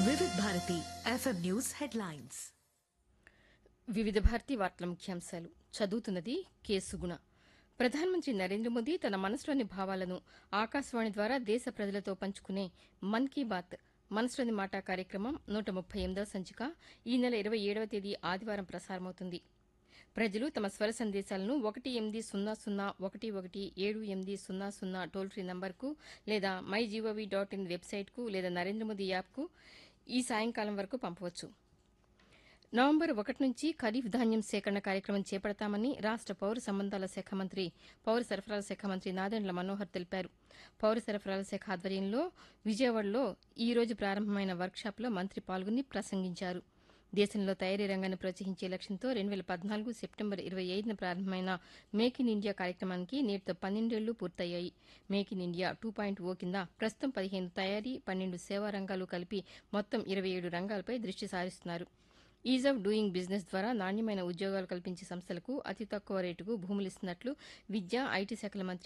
వివిధ Bharati FM news headlines వివిధ భారతి వార్తల ముఖ్యాంశాలు చదువుతున్నది కె సుగుణ ప్రధానమంత్రి నరేంద్ర మోదీ తన మనసులోని భావాలను ఆకాశవాణి ద్వారా దేశ ప్రజలతో పంచుకునే మన్ కీ బాత్ మనసులోని మాట కార్యక్రమం నూట ముప్పై ఎనిమిదవ సంచిక ఈ నెల ఇరవై ఏడవ తేదీ ఆదివారం ప్రసారమవుతుంది ప్రజలు తమ స్వర సందేశాలను ఒకటి ఎనిమిది సున్నా సున్నా ఒకటి ఒకటి ఏడు ఎనిమిది సున్నా సున్నా టోల్ ఫ్రీ నంబర్కు లేదా మై జీఓవీ డాట్ ఇన్ వెబ్సైట్కు లేదా నరేంద్ర మోదీ యాప్కు ఈ సాయంకాలం వరకు పంపవచ్చు నవంబర్ ఒకటి నుంచి ఖరీఫ్ ధాన్యం సేకరణ కార్యక్రమం చేపడతామని రాష్ట పౌర సంబంధాల శాఖ మంత్రి పౌర సరఫరాల శాఖ మంత్రి నాదెండ్ల మనోహర్ తెలిపారు పౌర సరఫరాల శాఖ ఆధ్వర్యంలో విజయవాడలో ఈ రోజు ప్రారంభమైన వర్క్షాప్లో మంత్రి పాల్గొని ప్రసంగించారు దేశంలో తయారీ రంగాన్ని ప్రోత్సహించే లక్ష్యంతో రెండు వేల పద్నాలుగు సెప్టెంబర్ ఇరవై ఐదున ప్రారంభమైన మేక్ ఇన్ ఇండియా కార్యక్రమానికి నేటితో పన్నెండేళ్లు పూర్తయ్యాయి make in India two point O కింద ప్రస్తుతం పదిహేను తయారీ పన్నెండు సేవా రంగాలు కలిపి మొత్తం ఇరవై ఏడు రంగాలపై దృష్టి సారిస్తున్నారు ఈజ్ ఆఫ్ డూయింగ్ బిజినెస్ ద్వారా నాణ్యమైన ఉద్యోగాలు కల్పించే సంస్థలకు అతి తక్కువ రేటుకు భూములు ఇస్తున్నట్లు విద్యా ఐటీ శాఖల మంత్రి